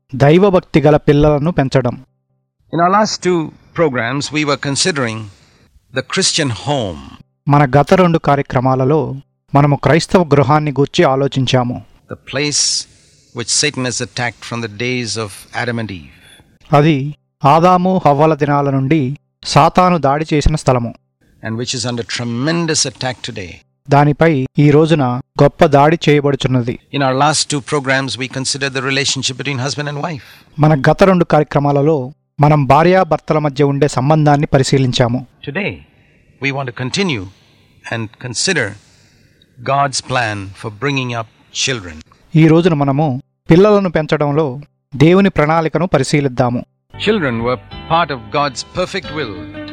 దైవభక్తి గల పిల్లలను పెంచడం In our last two programs, we were considering the Christian home, మన గత రెండు కార్యక్రమాలలో మనము క్రైస్తవ గృహాన్ని గూర్చి ఆలోచించాము the place which Satan has attacked from the days of Adam and Eve. అది ఆదాము హవ్వల దినాల నుండి సాతాను దాడి చేసిన స్థలము and which is under tremendous attack today. దానిపై ఈ రోజున గొప్ప దాడి చేయబడుచున్నది In our last two programs, we considered the relationship between husband and wife. మన గత రెండు కార్యక్రమాలలో మనం భార్యాభర్తల మధ్య ఉండే సంబంధాన్ని పరిశీలించాము Today, we want to continue and consider God's plan for bringing up children. ఈ రోజున మనము పిల్లలను పెంచడంలో దేవుని ప్రణాళికను పరిశీలిద్దాము Children were part of God's perfect will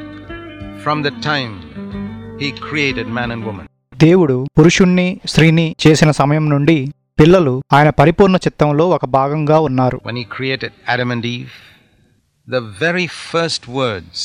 from the time He created man and woman. దేవుడు పురుషుణ్ణి స్త్రీని చేసిన సమయం నుండి పిల్లలు ఆయన పరిపూర్ణ చిత్తంలో ఒక భాగంగా ఉన్నారు When He created Adam and Eve, the very first words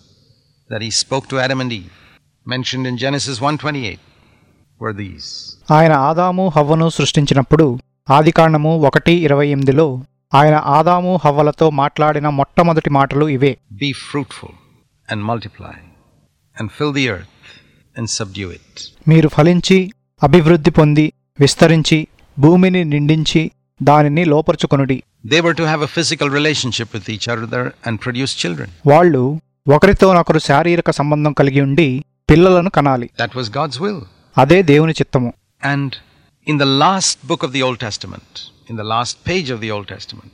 that He spoke to Adam and Eve, mentioned in Genesis 1:28, were these. ఆయన ఆదాము హవ్వను సృష్టించినప్పుడు ఆదికాండము ఒకటి ఇరవై ఎనిమిదిలో ఆయన ఆదాము హవ్వలతో మాట్లాడిన మొట్టమొదటి మాటలు ఇవే Be fruitful and multiply, and fill the earth and subdue it. మీరు ఫలించి అభివృద్ధి పొంది విస్తరించి భూమిని నిండించి దానిని లోపరుచుకొనుడి They were to have a physical relationship with each other and produce children. వాళ్ళు ఒకరితోనొకరు శారీరక సంబంధం కలిగి ఉండి పిల్లలను కనాలి That was God's will. అదే దేవుని చిత్తము And in the last book of the Old Testament, in the last page of the Old Testament,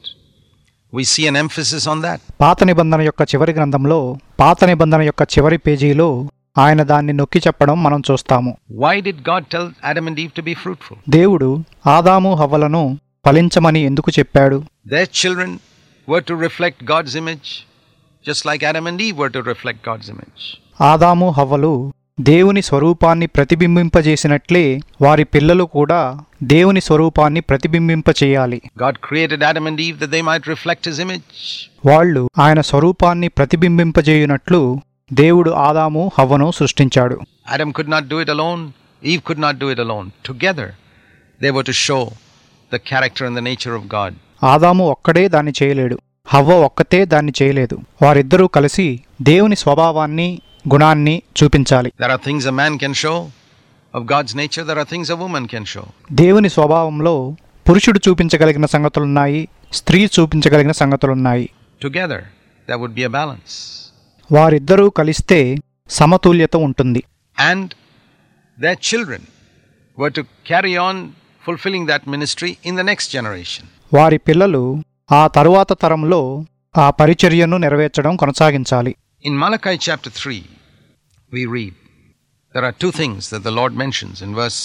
we see an emphasis on that. పాత నిబంధన యొక్క చివరి గ్రంథంలో పాత నిబంధన యొక్క చివరి పేజీలో ఆయన దాన్ని నొక్కి చెప్పడం మనం చూస్తాము Why did God tell Adam and Eve to be fruitful? దేవుడు ఆదాము హవ్వలను ఫలించమని ఎందుకు చెప్పాడు Their children were to reflect God's image, just like Adam and Eve were to reflect God's image. ఆదాము హవ్వలు దేవుని స్వరూపాన్ని ప్రతిబింబింపజేసినట్లే వారి పిల్లలు కూడా దేవుని స్వరూపాన్ని ప్రతిబింబింపచేయాలి God created Adam and Eve that they might reflect His image. వాళ్ళు ఆయన స్వరూపాన్ని ప్రతిబింబింపజేయునట్లు దేవుడు ఆదాము హవ్వను సృష్టించాడు Adam could not do it alone, Eve could not do it alone. Together, they were to show the character and the nature of God. ఆదాము ఒక్కడే దాన్ని చేయలేడు హవ్వ ఒక్కతే దాన్ని చేయలేదు వారిద్దరూ కలిసి దేవుని స్వభావాన్ని గుణాన్ని చూపించాలి There are things a man can show of God's nature, there are things a woman can show. దేవుని స్వభావంలో పురుషుడు చూపించగలిగిన సంగతులున్నాయి స్త్రీ చూపించగలిగిన సంగతులున్నాయి Together, there would be a balance. వారిద్దరూ కలిస్తే సమతుల్యత ఉంటుంది And their children were to carry on fulfilling that ministry in the next generation. వారి పిల్లలు ఆ తరువాత తరంలో ఆ పరిచర్యను నెరవేర్చడం కొనసాగించాలి In Malachi chapter 3, we read there are two things that the Lord mentions in verse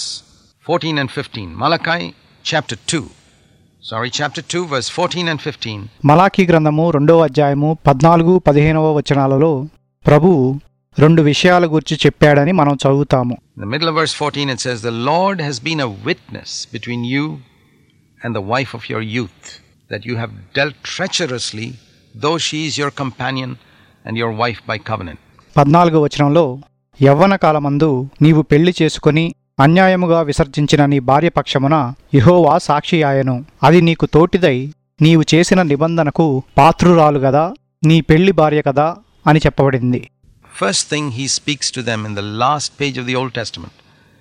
14 and 15. Malachi chapter 2, sorry, chapter 2, verse 14 and 15. మలాఖీ గ్రంథము రెండవ అధ్యాయము పద్నాలుగు పదిహేనవ వచనాలలో ప్రభువు రెండు విషయాల గురించి చెప్పాడని మనం చదువుతాము In the middle of verse 14, it says, The Lord has been a witness between you and the wife of your youth, that you have dealt treacherously, though she is your companion and your wife by covenant. పద్నాలుగో వచనంలో యవ్వన కాలమందు నీవు పెళ్లి చేసుకుని అన్యాయముగా విసర్జించిన నీ భార్య పక్షమున యెహోవా సాక్షి ఆయను అది నీకు తోటిదై నీవు చేసిన నిబంధనకు పాత్రురాలు గదా నీ పెళ్లి భార్య కదా అని చెప్పబడింది First thing he speaks to them in the last page of the Old Testament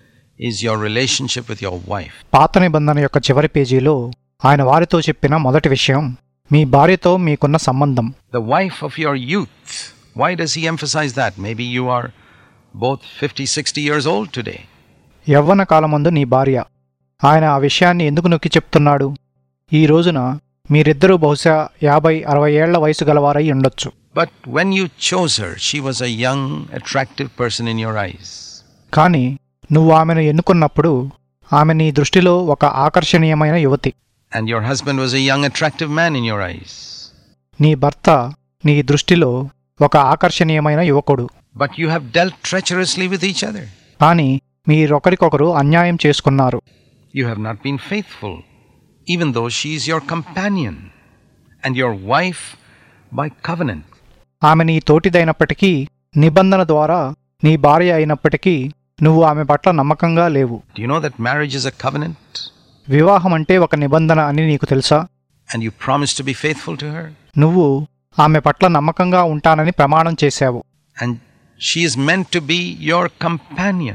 is your relationship with your wife. పాత నిబంధన యొక్క చివరి పేజీలో ఆయన వారితో చెప్పిన మొదటి విషయం మీ భార్యతో మీకున్న సంబంధం The wife of your youth. Why does he emphasize that? Maybe you are both 50, 60 years old today. యవ్వన కాలమందు నీ భార్య ఆయన ఆ విషయాన్ని ఎందుకు నొక్కి చెప్తున్నాడు ఈ రోజున మీరిద్దరూ బహుశా యాభై అరవై ఏళ్ల వయసు గలవారై ఉండొచ్చు But when you chose her, she was a young, attractive person in your eyes. కానీ నువ్వు ఆమెను ఎన్నుకున్నప్పుడు ఆమె నీ దృష్టిలో ఒక ఆకర్షణీయమైన యువతి And your husband was a young, attractive man in your eyes. నీ భర్త నీ దృష్టిలో ఒక ఆకర్షణీయమైన యువకుడు But you have dealt treacherously with each other. కానీ మీరొకరికొకరు అన్యాయం చేసుకున్నారు You have not been faithful, even though she is your companion and your wife by covenant. ఆమె నీ తోటిదైనప్పటికీ నిబంధన ద్వారా నీ భార్య అయినప్పటికీ నువ్వు ఆమె పట్ల నమ్మకంగా లేవు Do you know that marriage is a covenant? వివాహం అంటే ఒక నిబంధన అని నీకు తెలుసా and you promise to be faithful to her, నువ్వు ఆమె పట్ల నమ్మకంగా ఉంటానని ప్రమాణం చేశావు and she is meant to be your companion,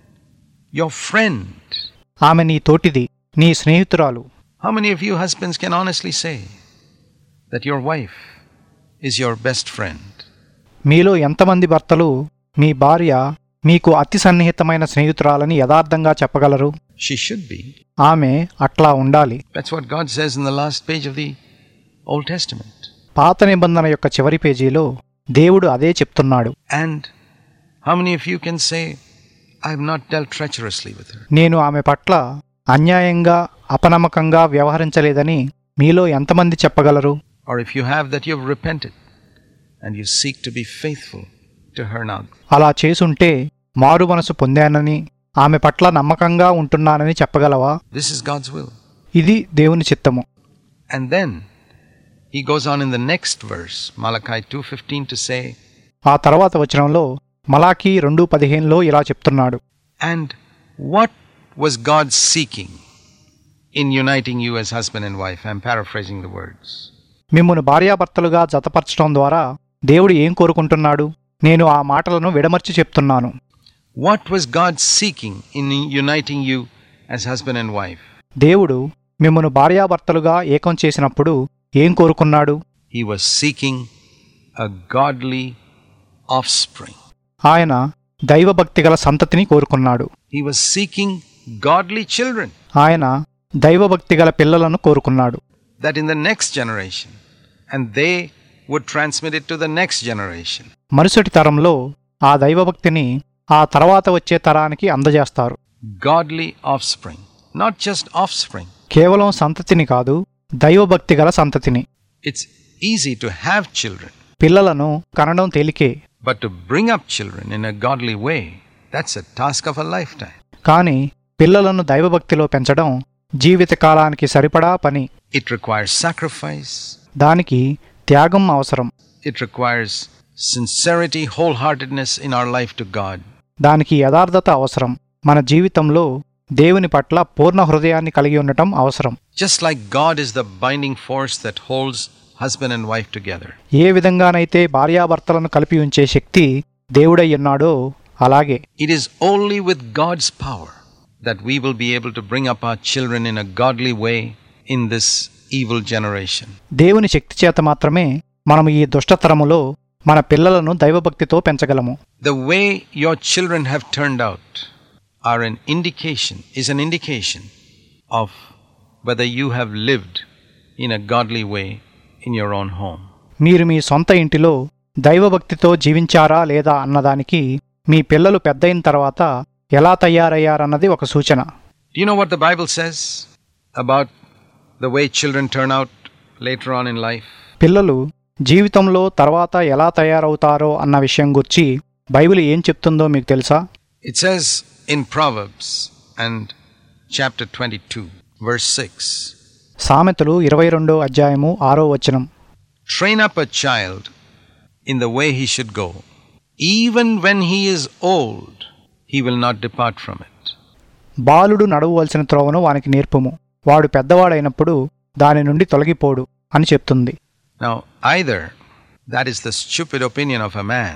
your friend. ఆమె నీ తోటిది నీ స్నేహితురాలు How many of you husbands can honestly say that your wife is your best friend? మీలో ఎంతమంది భర్తలు మీ భార్య మీకు అతి సన్నిహితమైన స్నేహితురాలని యథార్థంగా చెప్పగలరు She should be. ఆమె అట్లా ఉండాలి That's what God says in the last page of the Old Testament. పాత నిబంధన యొక్క చివరి పేజీలో దేవుడు అదే చెప్తున్నాడు And how many of you can say, I have not dealt treacherously with her? నేను ఆమె పట్ల అన్యాయంగా అపనమ్మకంగా వ్యవహరించలేదని మీలో ఎంతమంది చెప్పగలరు Or if you have, that you have repented and you seek to be faithful to her now. అలా చేసుంటే మారు మనసు పొందానని ఆమె పట్ల నమ్మకంగా ఉంటున్నానని చెప్పగలవా This is God's will. ఇది దేవుని చిత్తము And then he goes on in the next verse, Malachi 2:15 to say, ఆ తర్వాత వచనంలో మలాకీ రెండు పదిహేనులో ఇలా చెప్తున్నాడు And what was God seeking in uniting you as husband and wife? I'm paraphrasing the words. మిమ్మును భార్యాభర్తలుగా జతపరచడం ద్వారా దేవుడు ఏం కోరుకుంటున్నాడు నేను ఆ మాటలను విడమర్చి చెప్తున్నాను What was God seeking in uniting you as husband and wife? దేవుడు మిమ్మును భార్యాభర్తలుగా ఏకం చేసినప్పుడు ఏం కోరుకున్నాడు He was seeking a godly offspring. ఆయన దైవభక్తి గల సంతతిని కోరుకున్నాడు He was seeking godly children ఆయన దైవభక్తి గల పిల్లలను కోరుకున్నాడు that in the next generation, and they would transmit it to the next generation. మరుసటి తరంలో ఆ దైవభక్తిని ఆ తర్వాత వచ్చే తరానికి అందజేస్తారు Godly offspring, not just offspring. కేవలం సంతతిని కాదు దైవభక్తి గల సంతతిని It's easy to have children, పిల్లలను కనడం తేలికే but to bring up children in a godly way, that's a task of a lifetime. కాని పిల్లలను దైవభక్తిలో పెంచడం జీవితకాలానికి సరిపడా పని It requires sacrifice, దానికి త్యాగం అవసరం it requires sincerity, wholeheartedness in our life to God. దానికి యథార్థత అవసరం మన జీవితంలో దేవుని పట్ల పూర్ణ హృదయాన్ని కలిగి ఉండటం అవసరం Just like God is the binding force that holds husband and wife together. ఏ విధంగానైతే భార్యాభర్తలను కలిపి ఉంచే శక్తి దేవుడై ఉన్నాడో అలాగే It is only with God's power that we will be able to bring up our children in a godly way in this evil generation. దేవుని శక్తి చేత మాత్రమే మనము ఈ దుష్టతరములో మన పిల్లలను దైవభక్తితో పెంచగలము The way your children have turned out are an indication, is an indication of whether you have lived in a godly way in your own home. మీరు మీ సొంత ఇంటిలో దైవభక్తితో జీవించారా లేదా అన్నదానికి మీ పిల్లలు పెద్దయిన తర్వాత ఎలా తయారయ్యారన్నది ఒక సూచన Do you know what the Bible says about the way children turn out later on in life? పిల్లలు జీవితంలో తర్వాత ఎలా తయారవుతారో అన్న విషయం గురించి బైబిల్ ఏం చెప్తుందో మీకు తెలుసా It says in Proverbs and chapter 22, verse 6 సామెతలు ఇరవై రెండో అధ్యాయము ఆరో వచనం Train up a child in the way he should go. Even when he is old, he will not depart from it. బాలుడు నడవవలసిన త్రోవను వానికి నేర్పుము వాడు పెద్దవాడైనప్పుడు దాని నుండి తొలగిపోడు అని చెప్తుంది Now, either that is the stupid opinion of a man,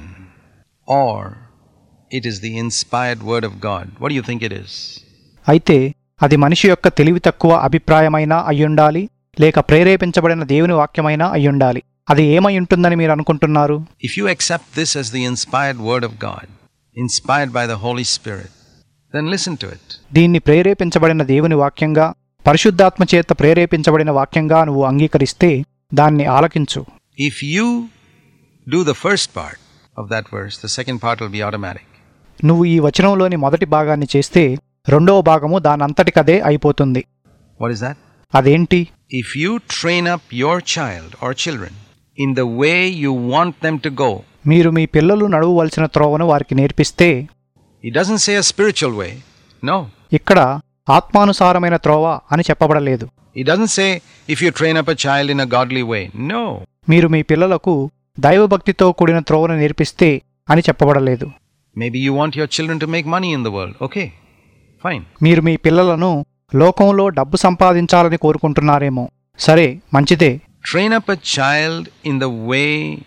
or it is the inspired word of God. What do you think it is? అయితే అది మనిషి యొక్క తెలివి తక్కువ అభిప్రాయమైనా అయ్యుండాలి లేక ప్రేరేపించబడిన దేవుని వాక్యమైనా అయ్యుండాలి అది ఏమై ఉంటుందని మీరు అనుకుంటున్నారు If you accept this as the inspired word of God, inspired by the Holy Spirit, then listen to it. దీన్ని ప్రేరేపించబడిన దేవుని వాక్యంగా పరిశుద్ధాత్మ చేత ప్రేరేపించబడిన వాక్యంగా నువ్వు అంగీకరిస్తే దాన్ని ఆలకించు If you do the first part of that verse, the second part will be automatic. నువ్వు ఈ వచనంలోని మొదటి భాగాన్ని చేస్తే రెండవ భాగము దానంతటికదే అయిపోతుంది What is that? అదేంటి If you train up your child or children in the way you want them to go, మీరు మీ పిల్లలు నడవవలసిన త్రోవను వారికి నేర్పిస్తే it doesn't say a spiritual way. No. ఇక్కడ ఆత్మానుసారమైన త్రోవ అని చెప్పబడలేదు It doesn't say if you train up a child in a godly way. No. మీరు మీ పిల్లలకు దైవభక్తితో కూడిన త్రోవను నేర్పిస్తే అని చెప్పబడలేదు Maybe you want your children to make money in the world. Okay. Fine. మీరు మీ పిల్లలను లోకంలో డబ్బు సంపాదించాలని కోరుకుంటున్నారేమో సరే మంచిదే Train up a child in the way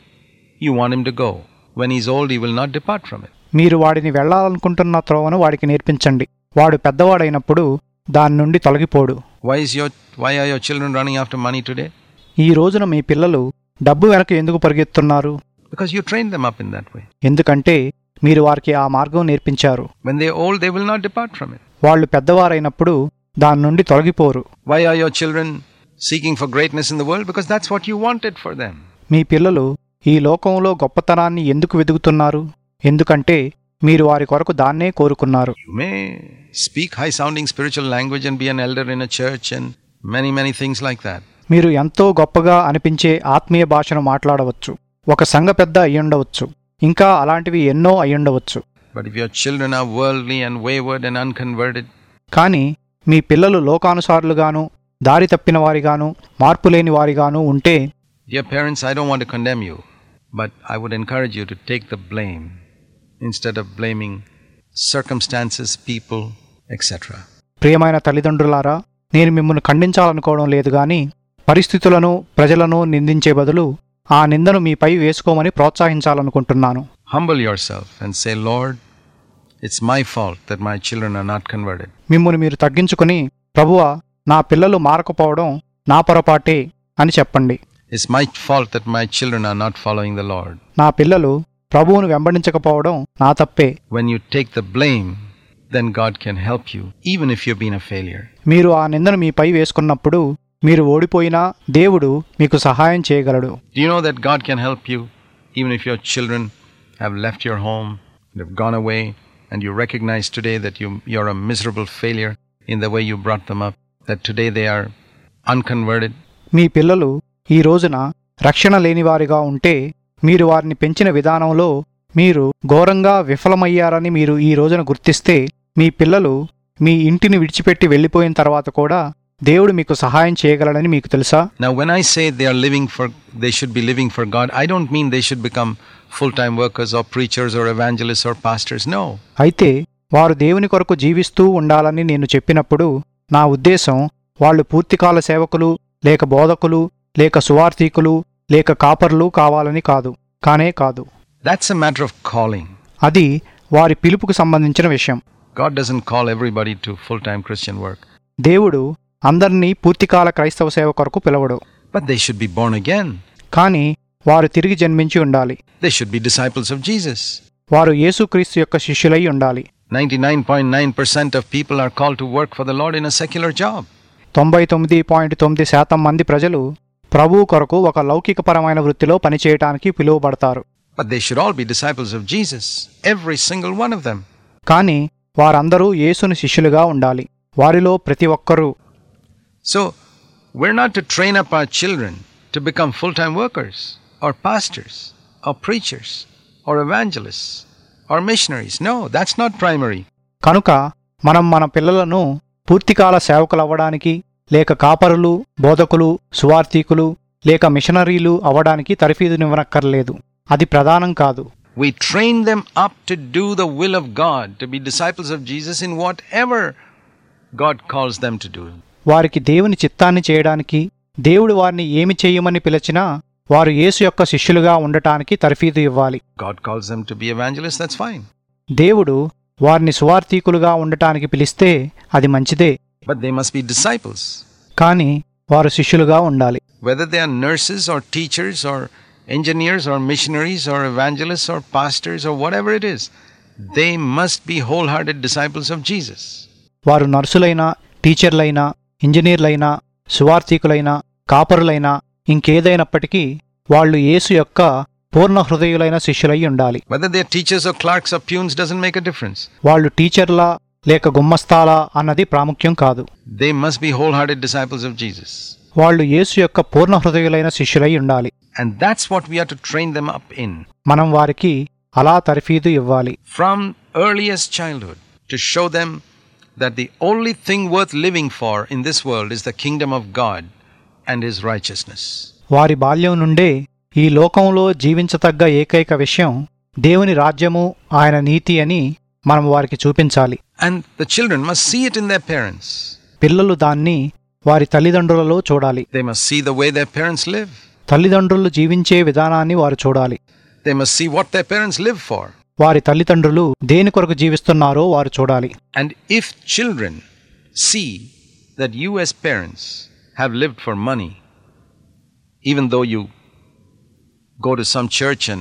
you want him to go. When he's old, he will not depart from it. మీరు వాడిని వెళ్ళాలనుకుంటున్న త్రోవను వాడికి నేర్పించండి వాడు పెద్దవాడైనప్పుడు దాని నుండి తొలగిపోడు Why is your why are your children running after money today? ఈ రోజున మీ పిల్లలు డబ్బు వెనక ఎందుకు పరిగెత్తున్నారు Because you trained them up in that way. ఎందుకంటే మీరు వారికి ఆ మార్గం నేర్పించారు When they're old, they will not depart from it. వాళ్ళు పెద్దవారైనప్పుడు దాని నుండి తొలగిపోరు Why are your children seeking for greatness in the world? Because that's what you wanted for them. మీ పిల్లలు ఈ లోకంలో గొప్పతనాన్ని ఎందుకు వెతుకుతున్నారు ఎందుకంటే మీరు వారి కొరకు దాన్నే కోరుకున్నారు You may speak high sounding spiritual language and be an elder in a church and many, many things like that. మీరు ఎంతో గొప్పగా అనిపించే ఆత్మీయ భాషను మాట్లాడవచ్చు ఒక సంఘ పెద్ద అయ్యుండవచ్చు ఇంకా అలాంటివి ఎన్నో అయ్యుండవచ్చు But if your children are worldly and wayward and unconverted, కానీ మీ పిల్లలు లోకానుసారులుగాను దారి తప్పిన వారిగాను మార్పులేని వారిగాను ఉంటే dear parents, I don't want to condemn you, but I would encourage you to take the blame instead of blaming circumstances, people, etc. ప్రియమైన తల్లిదండ్రులారా నేను మిమ్మల్ని ఖండించాలనుకోవడం లేదు గాని పరిస్థితులను ప్రజలను నిందించే బదులు ఆ నిందను మీపై వేసుకోమని ప్రోత్సహించాలనుకుంటున్నాను Humble yourself and say, Lord, it's my fault that my children are not converted. మిమ్మును మీరు తగ్గించుకుని ప్రభువా నా పిల్లలు మారకపోవడం నా పొరపాటే అని చెప్పండి It's my fault that my children are not following the Lord. నా పిల్లలు ప్రభువును వెంబడించకపోవడం నా తప్పే When you take the blame, then God can help you, even if you've been a failure. మీరు ఆ నిందను మీపై వేసుకున్నప్పుడు మీరు ఓడిపోయినా దేవుడు మీకు సహాయం చేయగలడు Do you know that God can help you, even if your children have left your home, they've gone away, and you recognize today that you, you're a miserable failure in the way you brought them up, that today they are unconverted? మీ పిల్లలు ఈ రోజున రక్షణ లేనివారిగా ఉంటే మీరు వారిని పెంచిన విధానంలో మీరు ఘోరంగా విఫలమయ్యారని మీరు ఈ రోజున గుర్తిస్తే మీ పిల్లలు మీ ఇంటిని విడిచిపెట్టి వెళ్ళిపోయిన తర్వాత కూడా దేవుడు మీకు సహాయం చేయగలడని మీకు తెలుసా Now, when I say they are living for, they should be living for God, I don't mean they should become full time workers or preachers or evangelists or pastors. No. అయితే వారు దేవుని కొరకు జీవిస్తూ ఉండాలని నేను చెప్పినప్పుడు నా ఉద్దేశం వాళ్ళు పూర్తికాల సేవకులు లేక బోధకులు లేక సువార్థికులు లేక కాపర్లు కావాలని కాదు కానే కాదు That's a matter of calling. అది వారి పిలుపుకు సంబంధించిన విషయం God doesn't call everybody to full time Christian work, దేవుడు అందరినీ పూర్తికాల క్రైస్తవ సేవ కొరకు పిలవడు but they should be born again. కానీ వారు తిరిగి జన్మించి ఉండాలి They should be disciples of Jesus. వారు యేసుక్రీస్తు యొక్క శిష్యులై ఉండాలి 99.9% of people are called to work for the Lord in a secular job. తొంభై తొమ్మిది పాయింట్ తొమ్మిది శాతం మంది ప్రజలు ప్రభువు కొరకు ఒక లౌకికపరమైన వృత్తిలో పనిచేయటానికి పిలువబడతారు But they should all be disciples of Jesus, every single one of them. కానీ వారందరూ యేసుని శిష్యులుగా ఉండాలి వారిలో ప్రతి ఒక్కరూ So, we're not to train up our children to become full time workers, or pastors, or preachers, or evangelists, or missionaries. No, that's not primary. కనుక మనం మన పిల్లలను పూర్తికాల సేవకులవ్వడానికి లేక కాపరులు బోధకులు సువార్థికులు లేక మిషనరీలు అవ్వడానికి తరఫీదునివ్వనక్కర్లేదు అది ప్రధానం కాదు We train them up to do the will of God, to be disciples of Jesus in whatever God calls them to do. వారికి దేవుని చిత్తాన్ని చేయడానికి దేవుడు వారిని ఏమి చేయమని పిలిచినా వారు యేసు యొక్క శిష్యులుగా ఉండటానికి తర్ఫీదు ఇవ్వాలి God calls them to be evangelists, that's fine. దేవుడు వారిని సువార్థికులుగా ఉండటానికి పిలిస్తే అది మంచిదే But they must be disciples. కానీ వారు శిష్యులుగా ఉండాలి Whether they are nurses or teachers or engineers or missionaries or evangelists or pastors or whatever it is, they must be wholehearted disciples of Jesus. వారు నర్సులైనా టీచర్లైనా ఇంజనీర్లైనా సువార్థికులైనా కాపరులైనా ఇంకేదైనప్పటికీ వాళ్ళు యేసు యొక్క పూర్ణ హృదయులైన శిష్యులై ఉండాలి Whether they're teachers or clerks or peons doesn't make a difference. వాళ్ళు టీచర్లా లేక గుమ్మస్తాలా అన్నది ప్రాముఖ్యం కాదు They must be wholehearted disciples of Jesus. వాళ్ళు యేసు యొక్క పూర్ణ హృదయులైన శిష్యులై ఉండాలి And that's what we are to train them up in మనం వారికి అలా తర్ఫీదు ఇవ్వాలి from earliest childhood to show them that the only thing worth living for in this world is the kingdom of God and His righteousness. వారి బాల్యం నుండే ఈ లోకంలో జీవించతగ్గ ఏకైక విషయం దేవుని రాజ్యము ఆయన నీతి అని మనం వారికి చూపించాలి And the children must see it in their parents. పిల్లలు దాన్ని వారి తల్లిదండ్రులలో చూడాలి They must see the way their parents live. తల్లిదండ్రులు జీవించే విధానాన్ని వారు చూడాలి They must see what their parents live for. వారి తల్లిదండ్రులు దేని కొరకు జీవిస్తున్నారో వారు చూడాలి And if children see that you, as parents, have lived for money, even though you go to some church and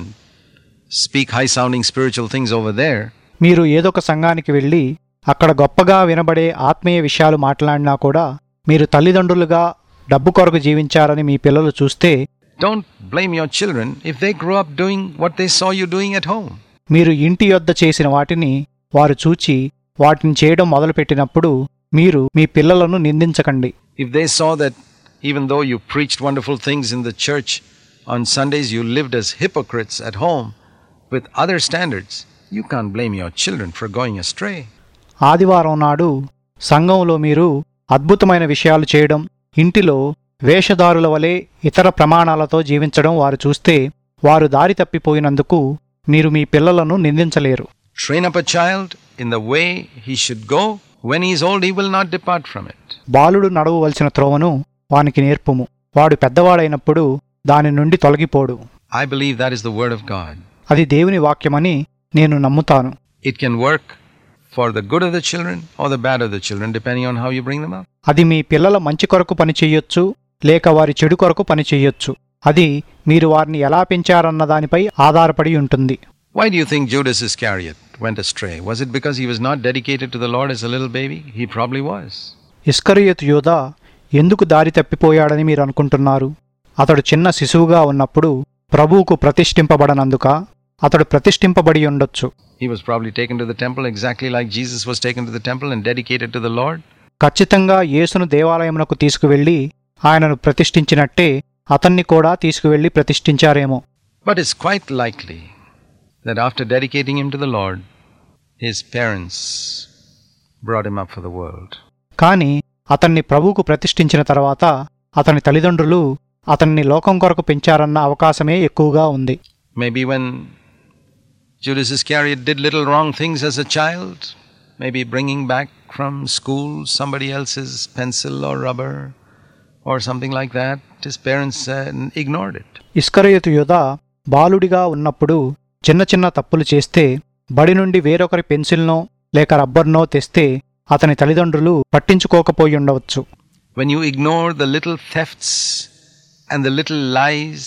speak high sounding spiritual things over there, మీరు ఏదో ఒక సంఘానికి వెళ్ళి అక్కడ గొప్పగా వినబడే ఆత్మీయ విషయాలు మాట్లాడినా కూడా మీరు తల్లిదండ్రులుగా డబ్బు కొరకు జీవించారని మీ పిల్లలు చూస్తే don't blame your children if they grow up doing what they saw you doing at home. మీరు ఇంటి యొద్ద చేసిన వాటిని వారు చూచి వాటిని చేయడం మొదలుపెట్టినప్పుడు మీరు మీ పిల్లలను నిందించకండి If they saw that even though you preached wonderful things in the church, on Sundays you lived as hypocrites at home with other standards, you can't blame your children for going astray. ఆదివారం నాడు సంఘంలో మీరు అద్భుతమైన విషయాలు చేయడం ఇంటిలో వేషధారుల వలె ఇతర ప్రమాణాలతో జీవించడం వారు చూస్తే వారు దారి తప్పిపోయినందుకు మీరు మీ పిల్లలను నిందించలేరు Train up a child in the way he should go. When he is old, he will not depart from it. బాలుడు నడవవలసిన త్రోవను వానికి నేర్పుము వాడు పెద్దవాడైనప్పుడు దాని నుండి తొలగిపోడు I believe that is the word of God. అది దేవుని వాక్యమని నేను నమ్ముతాను It can work for the good of the children or the bad of the children, depending on how you bring them up. అది మీ పిల్లల మంచి కొరకు పని చెయ్యొచ్చు లేక వారి చెడు కొరకు పని చెయ్యొచ్చు అది మీరు వారిని ఎలా పెంచారన్న దానిపై ఆధారపడి ఉంటుంది Why do you think Judas Iscariot went astray? Was it because he was not dedicated to the Lord as a little baby? He probably was. ఇస్కరియోతు యోధ ఎందుకు దారి తప్పిపోయాడని మీరు అనుకుంటున్నారు అతడు చిన్న శిశువుగా ఉన్నప్పుడు ప్రభువుకు ప్రతిష్ఠింపబడనందుక అతడు ప్రతిష్ఠింపబడి ఉండొచ్చు He was probably taken to the temple exactly like Jesus was taken to the temple and dedicated to the Lord. ఖచ్చితంగా యేసును దేవాలయమునకు తీసుకువెళ్ళి ఆయనను ప్రతిష్ఠించినట్టే అతన్ని కూడా తీసుకువెళ్ళి ప్రతిష్ఠించారేమో But it's quite likely that after dedicating him to the Lord, his parents brought him up for the world. కాని అతన్ని ప్రభువుకు ప్రతిష్ఠించిన తర్వాత అతని తల్లిదండ్రులు అతన్ని లోకం కొరకు పెంచారన్న అవకాశమే ఎక్కువగా ఉంది Maybe when Judas Iscariot did little wrong things as a child, maybe bringing back from school somebody else's pencil or rubber or something like that, his parents uh, ignored it. ఇస్కరయోతు యోధ బాలుడిగా ఉన్నప్పుడు చిన్న చిన్న తప్పులు చేస్తే బడి నుండి వేరొకరి పెన్సిల్నో లేక రబ్బర్నో తెస్తే అతని తల్లిదండ్రులు పట్టించుకోకపోయి ఉండవచ్చు When you ignore the little thefts and the little lies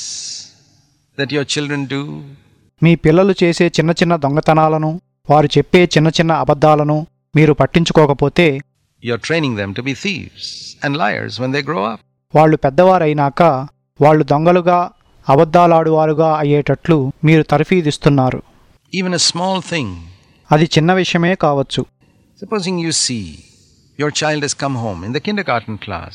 that your children do, మీ పిల్లలు చేసే చిన్న చిన్న దొంగతనాలను వారు చెప్పే చిన్న చిన్న అబద్ధాలను మీరు పట్టించుకోకపోతే you're training them to be thieves and liars when they grow up. వాళ్ళు పెద్దవారైనాక వాళ్ళు దొంగలుగా అబద్ధాలాడువారుగా అయ్యేటట్లు మీరు తర్ఫీదిస్తున్నారు Even a small thing. అది చిన్న విషయమే కావచ్చు Supposing you see your child has come home in the kindergarten class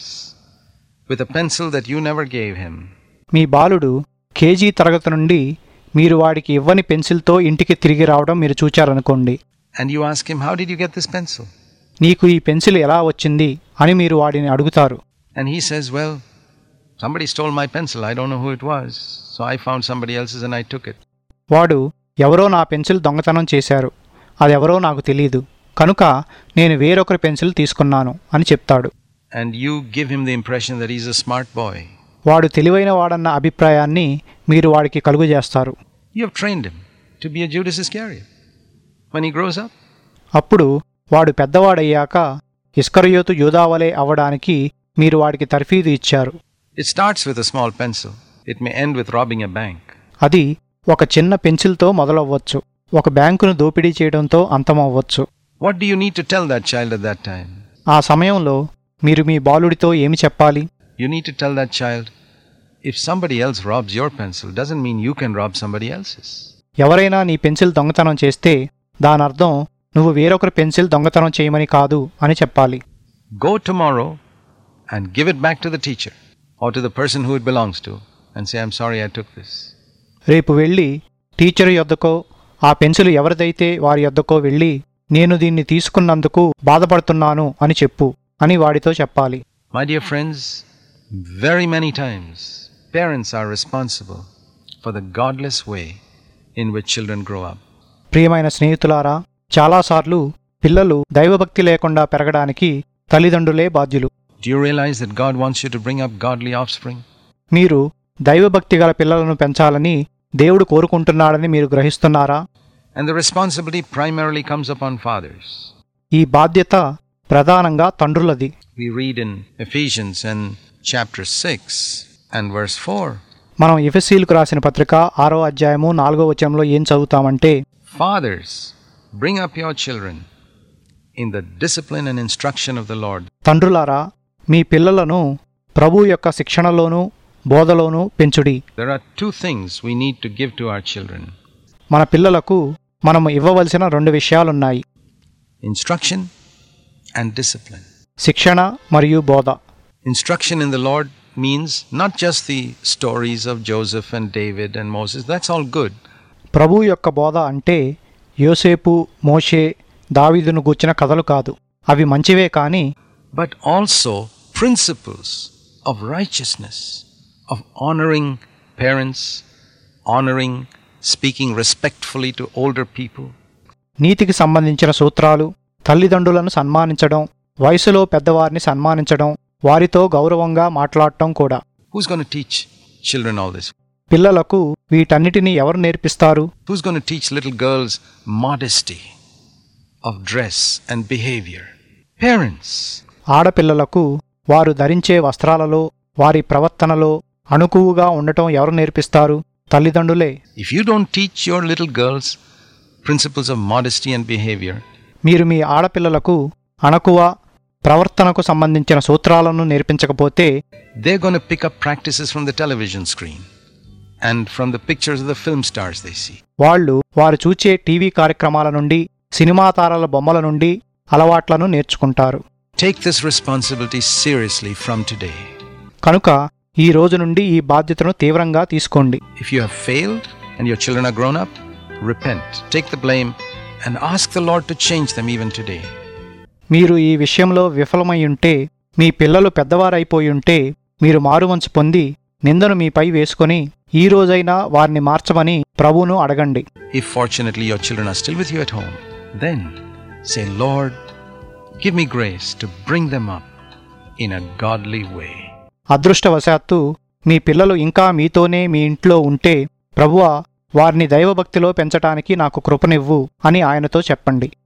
with a pencil that you never gave him. మీ బాలుడు KG తరగతి నుండి మీరు వాడికి ఇవ్వని పెన్సిల్తో ఇంటికి తిరిగి రావడం మీరు చూచారనుకోండి And you ask him, How did you get this pencil? నీకు ఈ పెన్సిల్ ఎలా వచ్చింది అని మీరు వాడిని అడుగుతారు And he says, Well, somebody stole my pencil. I don't know who it was. So I found somebody else's and I took it. వాడు ఎవరో నా పెన్సిల్ దొంగతనం చేశారు అదెవరో నాకు తెలియదు కనుక నేను వేరొకరి పెన్సిల్ తీసుకున్నాను అని చెప్తాడు And you give him the impression that he's a smart boy. వాడు తెలివైన వాడన్న అభిప్రాయాన్ని మీరు వాడికి కలుగజేస్తారు You have trained him to be a Judas Iscariot when he grows up. అప్పుడు వాడు పెద్దవాడయ్యాక ఇస్కరయోతు యూదావలే అవ్వడానికి మీరు వాడికి తర్ఫీదు ఇచ్చారు It starts with a small pencil, it may end with robbing a bank. అది ఒక చిన్న పెన్సిల్తో మొదలవ్వచ్చు ఒక బ్యాంకును దోపిడీ చేయడంతో అంతమవ్వచ్చు What do you need to tell that child at that time? ఆ సమయంలో మీరు మీ బాలుడితో ఏమి చెప్పాలి You need to tell that child if somebody else robs your pencil, doesn't mean you can rob somebody else's. ఎవరైనా నీ పెన్సిల్ దొంగతనం చేస్తే దానర్థం నువ్వు వేరొకరి పెన్సిల్ దొంగతనం చేయమని కాదు అని చెప్పాలి Go tomorrow and give it back to the teacher or to the person who it belongs to and say, I'm sorry I took this. రేపు వెళ్ళి టీచర్ యొద్దకో ఆ పెన్సిల్ ఎవరిదైతే వారి యొద్దకో వెళ్ళి నేను దీన్ని తీసుకున్నందుకు బాధపడుతున్నాను అని చెప్పు అని వాడితో చెప్పాలి My dear friends, very many times parents are responsible for the godless way in which children grow up. ప్రియమైన స్నేహితులారా చాలాసార్లు పిల్లలు దైవభక్తి లేకుండా పెరగడానికి తల్లిదండ్రులే బాధ్యులు Do you realize that God wants you to bring up godly offspring? మీరు దైవభక్తి గల పిల్లలను పెంచాలని దేవుడు కోరుకుంటున్నాడని మీరు గ్రహిస్తున్నారా And the responsibility primarily comes upon fathers. ఈ బాధ్యత ప్రధానంగా తండ్రులది We read in Ephesians and chapter 6 and verse 4 మనం ఎఫెసీలకు రాసిన పత్రిక ఆరో అధ్యాయము నాలుగో వచనంలో ఏం చదువుతామంటే Fathers, bring up your children in the discipline and instruction of the Lord. తండ్రులారా మీ పిల్లలను ప్రభు యొక్క శిక్షణలోనూ బోధలోనూ పెంచుడి There are two things we need to give to our children మన పిల్లలకు మనము ఇవ్వవలసిన రెండు విషయాలున్నాయి instruction and discipline. శిక్షణ మరియు బోధ Instruction in the Lord means not just the stories of Joseph and David and Moses, that's all good. ప్రభు యొక్క బోధ అంటే యోసేపు మోషే దావీదును గూర్చిన కథలు కాదు అవి మంచివే కానీ but also principles of righteousness, of honoring parents, honoring, speaking respectfully to older people, నీతికి సంబంధించిన సూత్రాలు తల్లిదండ్రులను సన్మానించడం వయసులో పెద్దవారిని సన్మానించడం వారితో గౌరవంగా మాట్లాడటం కూడా Who's going to teach children all this? పిల్లలకు వీటన్నిటినీ ఎవరు నేర్పిస్తారు Who's going to teach little girls modesty of dress and behavior? Parents. ఆడపిల్లలకు వారు ధరించే వస్త్రాలలో వారి ప్రవర్తనలో అణుకువుగా ఉండటం ఎవరు నేర్పిస్తారు తల్లిదండ్రులే If you don't teach your little girls principles of modesty and behavior, మీరు మీ ఆడపిల్లలకు అణకువ ప్రవర్తనకు సంబంధించిన సూత్రాలను నేర్పించకపోతే they're going to pick up practices from the television screen and from the pictures of the film stars they see. వాళ్ళు వారు చూచే TV కార్యక్రమాల నుండి సినిమా తారల బొమ్మల నుండి అలవాట్లను నేర్చుకుంటారు Take this responsibility seriously from today. కనుక ఈ రోజు నుండి ఈ బాధ్యతను తీవ్రంగా తీసుకోండి If you have failed and your children are grown up, repent, take the blame, and ask the Lord to change them even today. మీరు ఈ విషయంలో విఫలమై ఉంటే మీ పిల్లలు పెద్దవారైపోయి ఉంటే మీరు మారుమంచు పొంది నిందను మీపై వేసుకొని ఈ రోజైనా వారిని మార్చమని ప్రభువును అడగండి If fortunately your children are still with you at home, then say, Lord, give me grace to bring them up in a godly way. అదృష్టవశాత్తు మీ పిల్లలు ఇంకా మీతోనే మీ ఇంట్లో ఉంటే ప్రభువా వారిని దైవభక్తిలో పెంచటానికి నాకు కృపనివ్వు అని ఆయనతో చెప్పండి